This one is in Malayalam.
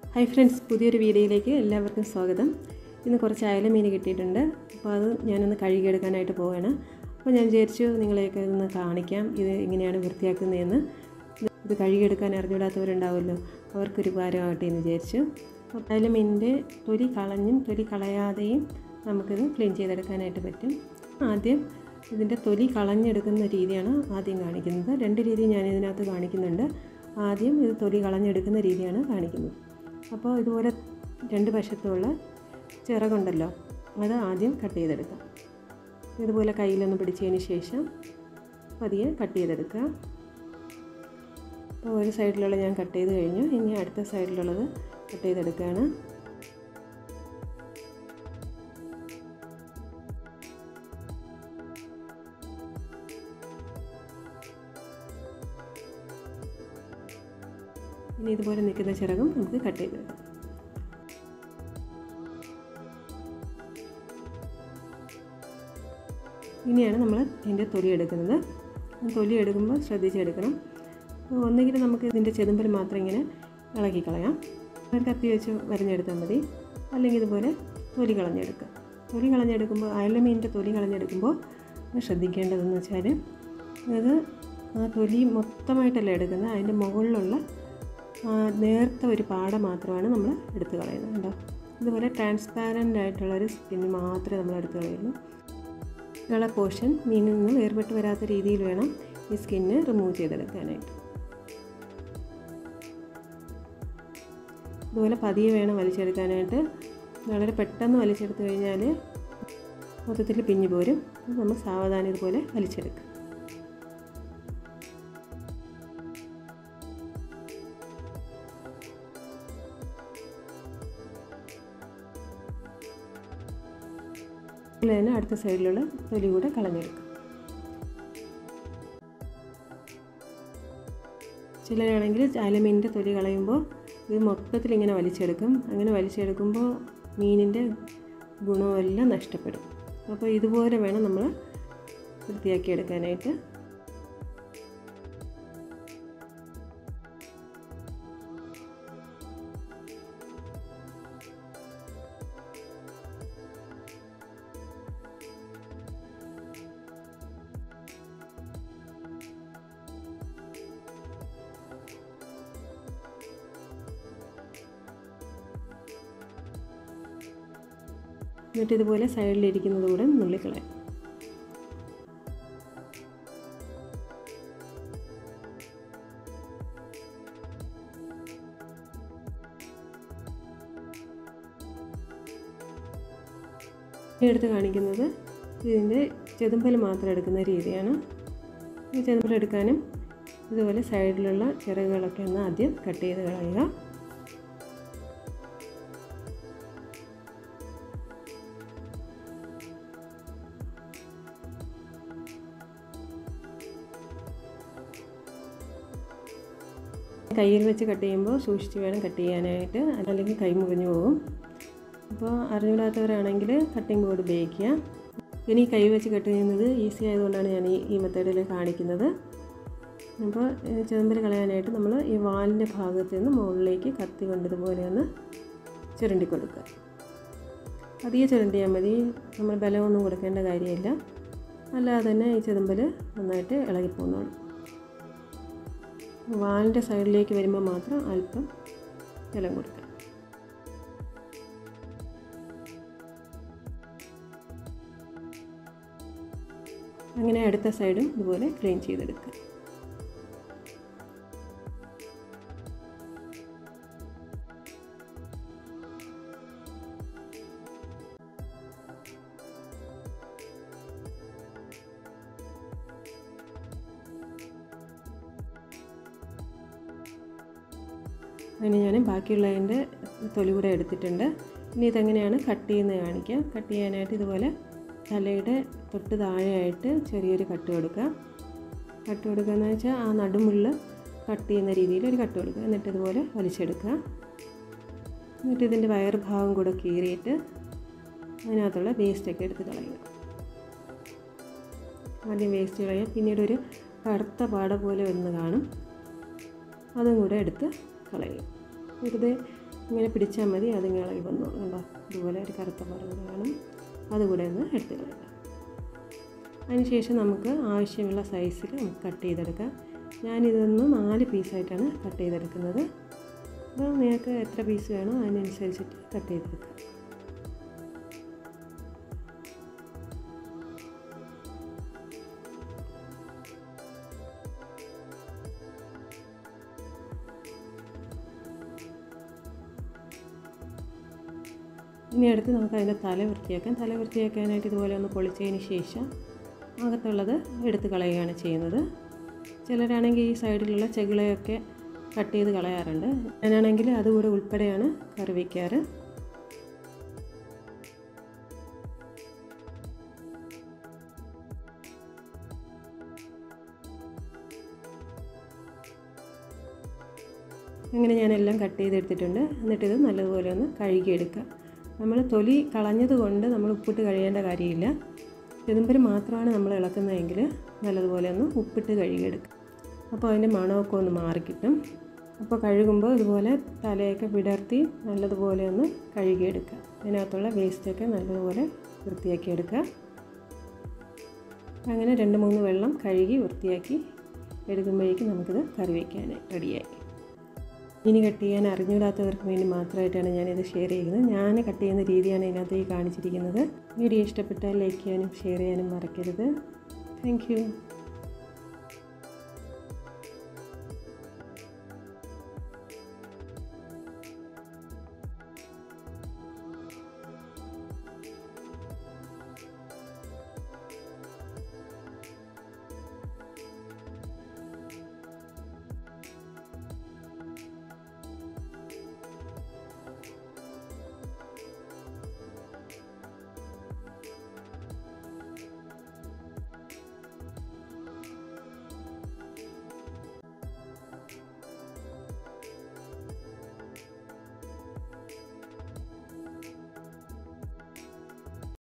ഹായ് ഫ്രണ്ട്സ് പുതിയൊരു വീഡിയോയിലേക്ക് എല്ലാവർക്കും സ്വാഗതം ഇന്ന് കുറച്ച് അയല മീൻ കിട്ടിയിട്ടുണ്ട് അപ്പോൾ അത് ഞാനൊന്ന് കഴുകിയെടുക്കാനായിട്ട് പോവുകയാണ് അപ്പോൾ ഞാൻ വിചാരിച്ചു നിങ്ങളെയൊക്കെ ഒന്ന് കാണിക്കാം ഇത് എങ്ങനെയാണ് വൃത്തിയാക്കുന്നതെന്ന് ഇത് കഴുകിയെടുക്കാൻ അറിഞ്ഞൂടാത്തവരുണ്ടാവുമല്ലോ അവർക്കൊരു ഉപകാരമാകട്ടെ എന്ന് വിചാരിച്ചു അപ്പോൾ അയല മീനിൻ്റെ തൊലി കളഞ്ഞും തൊലി കളയാതെയും നമുക്കിത് ക്ലീൻ ചെയ്തെടുക്കാനായിട്ട് പറ്റും ആദ്യം ഇതിൻ്റെ തൊലി കളഞ്ഞെടുക്കുന്ന രീതിയാണ് ആദ്യം കാണിക്കുന്നത് രണ്ട് രീതി ഞാൻ ഇതിനകത്ത് കാണിക്കുന്നുണ്ട് ആദ്യം ഇത് തൊലി കളഞ്ഞെടുക്കുന്ന രീതിയാണ് കാണിക്കുന്നത് അപ്പോൾ ഇതുപോലെ രണ്ട് വശത്തുള്ള ചിറകുണ്ടല്ലോ അത് ആദ്യം കട്ട് ചെയ്തെടുക്കാം ഇതുപോലെ കയ്യിലൊന്ന് പിടിച്ചതിന് ശേഷം പതിയെ കട്ട് ചെയ്തെടുക്കുക അപ്പോൾ ഒരു സൈഡിലുള്ള ഞാൻ കട്ട് ചെയ്ത് കഴിഞ്ഞു ഇനി അടുത്ത സൈഡിലുള്ളത് കട്ട് ചെയ്തെടുക്കുകയാണ് ഇനി ഇതുപോലെ നിൽക്കുന്ന ചിറകും നമുക്ക് കട്ട് ചെയ്തെടുക്കാം ഇനിയാണ് നമ്മൾ ഇതിൻ്റെ തൊലി എടുക്കുന്നത് തൊലി എടുക്കുമ്പോൾ ശ്രദ്ധിച്ചെടുക്കണം ഒന്നുകിൽ നമുക്ക് ഇതിൻ്റെ ചെതുമ്പൽ മാത്രം ഇങ്ങനെ ഇളക്കി കളയാം ഒരു കത്തി വെച്ച് വരഞ്ഞെടുത്താൽ മതി അല്ലെങ്കിൽ ഇതുപോലെ തൊലി കളഞ്ഞെടുക്കുക തൊലി കളഞ്ഞെടുക്കുമ്പോൾ അയല മീനിൻ്റെ തൊലി കളഞ്ഞെടുക്കുമ്പോൾ ശ്രദ്ധിക്കേണ്ടതെന്ന് വെച്ചാൽ അത് ആ തൊലി മൊത്തമായിട്ടല്ല എടുക്കുന്നത് അതിൻ്റെ മുകളിലുള്ള നേർത്ത ഒരു പാട മാത്രമാണ് നമ്മൾ എടുത്ത് കളയുന്നത് കേട്ടോ ഇതുപോലെ ട്രാൻസ്പാരൻ്റ് ആയിട്ടുള്ളൊരു സ്കിന്ന് മാത്രമേ നമ്മൾ എടുത്ത് കളയുള്ളൂ ഉള്ള പോർഷൻ മീനിൽ നിന്ന് വേർപെട്ട് വരാത്ത രീതിയിൽ വേണം ഈ സ്കിന്ന് റിമൂവ് ചെയ്തെടുക്കാനായിട്ട് ഇതുപോലെ പതിയെ വേണം വലിച്ചെടുക്കാനായിട്ട് വളരെ പെട്ടെന്ന് വലിച്ചെടുത്ത് കഴിഞ്ഞാൽ മൊത്തത്തിൽ പിഞ്ഞു പോരും നമ്മൾ സാവധാനം ഇതുപോലെ വലിച്ചെടുക്കുക അതുപോലെ തന്നെ അടുത്ത സൈഡിലുള്ള തൊലി കൂടെ കളഞ്ഞെടുക്കും ചിലരാണെങ്കിൽ അലമീനിൻ്റെ തൊലി കളയുമ്പോൾ ഇത് മൊത്തത്തിൽ ഇങ്ങനെ വലിച്ചെടുക്കും അങ്ങനെ വലിച്ചെടുക്കുമ്പോൾ മീനിൻ്റെ ഗുണമെല്ലാം നഷ്ടപ്പെടും അപ്പോൾ ഇതുപോലെ വേണം നമ്മൾ വൃത്തിയാക്കി എടുക്കാനായിട്ട് എന്നിട്ട് ഇതുപോലെ സൈഡിലിരിക്കുന്നത് കൂടെ നുള്ളിക്കളയാം എടുത്ത് കാണിക്കുന്നത് ഇതിൻ്റെ ചെതുമ്പൽ മാത്രം എടുക്കുന്ന രീതിയാണ് ഈ ചെതുമ്പൽ എടുക്കാനും ഇതുപോലെ സൈഡിലുള്ള ചിറകുകളൊക്കെ ഒന്ന് ആദ്യം കട്ട് ചെയ്ത് കളയുക കയ്യിൽ വെച്ച് കട്ട് ചെയ്യുമ്പോൾ സൂക്ഷിച്ച് വേണം കട്ട് ചെയ്യാനായിട്ട് അല്ലെങ്കിൽ കൈ മുറിഞ്ഞു പോകും അപ്പോൾ അറിഞ്ഞിടാത്തവരാണെങ്കിൽ കട്ടിംഗ് ബോർഡ് ഉപയോഗിക്കുക ഇനി കൈ വെച്ച് കട്ട് ചെയ്യുന്നത് ഈസി ആയതുകൊണ്ടാണ് ഞാൻ ഈ ഈ മെത്തേഡിൽ കാണിക്കുന്നത് അപ്പോൾ ചെമ്പൽ കളയാനായിട്ട് നമ്മൾ ഈ വാലിൻ്റെ ഭാഗത്ത് നിന്ന് മുകളിലേക്ക് കത്തി കൊണ്ടതുപോലെ ഒന്ന് ചുരണ്ടി കൊടുക്കുക അധികം ചുരണ്ടിയാൽ മതി നമ്മൾ ബലമൊന്നും കൊടുക്കേണ്ട കാര്യമില്ല അല്ലാതെ തന്നെ ഈ ചെതുമ്പൽ നന്നായിട്ട് ഇളകിപ്പോകുന്നുള്ളൂ വാലിൻ്റെ സൈഡിലേക്ക് വരുമ്പോൾ മാത്രം അല്പം ജലം കൊടുക്കുക അങ്ങനെ അടുത്ത സൈഡും ഇതുപോലെ ക്ലീൻ ചെയ്തെടുക്കുക അങ്ങനെ ഞാൻ ബാക്കിയുള്ളതിൻ്റെ തൊലി കൂടെ എടുത്തിട്ടുണ്ട് ഇനി ഇതെങ്ങനെയാണ് കട്ട് ചെയ്യുന്നത് കാണിക്കാം കട്ട് ചെയ്യാനായിട്ട് ഇതുപോലെ തലയുടെ തൊട്ട് താഴെയായിട്ട് ചെറിയൊരു കട്ട് കൊടുക്കുക കട്ട് കൊടുക്കുക എന്ന് വെച്ചാൽ ആ നടുമുള്ള കട്ട് ചെയ്യുന്ന രീതിയിൽ ഒരു കട്ട് കൊടുക്കുക എന്നിട്ട് ഇതുപോലെ വലിച്ചെടുക്കുക എന്നിട്ട് ഇതിൻ്റെ വയർ ഭാഗം കൂടെ കീറിയിട്ട് അതിനകത്തുള്ള വേസ്റ്റൊക്കെ എടുത്ത് കളയുക ആദ്യം വേസ്റ്റ് കളയുക പിന്നീട് ഒരു കറുത്ത പാട പോലെ ഒന്ന് കാണും അതും കൂടെ എടുത്ത് കളയും വെറുതെ ഇങ്ങനെ പിടിച്ചാൽ മതി അതിങ്ങനെ ഇളകി വന്നോളൂ കണ്ടോ ഇതുപോലെ ഒരു കറുത്ത പറവ് കാണും അതുകൂടെ ഒന്ന് എടുത്ത് കളയാം അതിനുശേഷം നമുക്ക് ആവശ്യമുള്ള സൈസിൽ നമുക്ക് കട്ട് ചെയ്തെടുക്കാം ഞാനിതൊന്ന് നാല് പീസായിട്ടാണ് കട്ട് ചെയ്തെടുക്കുന്നത് അപ്പോൾ നിങ്ങൾക്ക് എത്ര പീസ് വേണോ അതിനനുസരിച്ചിട്ട് കട്ട് ചെയ്തെടുക്കാം ഇനി അടുത്ത് നമുക്ക് അതിൻ്റെ തല വൃത്തിയാക്കാം തല വൃത്തിയാക്കാനായിട്ട് ഇതുപോലെ ഒന്ന് പൊളിച്ചതിന് ശേഷം അകത്തുള്ളത് എടുത്ത് കളയുകയാണ് ചെയ്യുന്നത് ചിലരാണെങ്കിൽ ഈ സൈഡിലുള്ള ചെകിളയൊക്കെ കട്ട് ചെയ്ത് കളയാറുണ്ട് ഞാനാണെങ്കിൽ അതുകൂടെ ഉൾപ്പെടെയാണ് കറി വയ്ക്കാറ് അങ്ങനെ ഞാനെല്ലാം കട്ട് ചെയ്തെടുത്തിട്ടുണ്ട് എന്നിട്ടിത് നല്ലതുപോലെ ഒന്ന് കഴുകിയെടുക്കുക നമ്മൾ തൊലി കളഞ്ഞത് കൊണ്ട് നമ്മൾ ഉപ്പിട്ട് കഴിയേണ്ട കാര്യമില്ല ചെതുമ്പര് മാത്രമാണ് നമ്മൾ ഇളക്കുന്നതെങ്കിൽ നല്ലതുപോലെ ഒന്ന് ഉപ്പിട്ട് കഴുകിയെടുക്കുക അപ്പോൾ അതിൻ്റെ മണമൊക്കെ ഒന്ന് മാറിക്കിട്ടും അപ്പോൾ കഴുകുമ്പോൾ ഇതുപോലെ തലയൊക്കെ വിടർത്തി നല്ലതുപോലെ ഒന്ന് കഴുകിയെടുക്കുക അതിനകത്തുള്ള വേസ്റ്റൊക്കെ നല്ലതുപോലെ വൃത്തിയാക്കി എടുക്കുക അങ്ങനെ രണ്ട് മൂന്ന് വെള്ളം കഴുകി വൃത്തിയാക്കി എടുക്കുമ്പോഴേക്കും നമുക്കിത് കറി വയ്ക്കാൻ റെഡിയായി ഇനി കട്ട് ചെയ്യാൻ അറിഞ്ഞൂടാത്തവർക്ക് വേണ്ടി മാത്രമായിട്ടാണ് ഞാനിത് ഷെയർ ചെയ്യുന്നത് ഞാൻ കട്ട് ചെയ്യുന്ന രീതിയാണ് ഇതിനകത്ത് ഈ കാണിച്ചിരിക്കുന്നത് വീഡിയോ ഇഷ്ടപ്പെട്ടാൽ ലൈക്ക് ചെയ്യാനും ഷെയർ ചെയ്യാനും മറക്കരുത് താങ്ക്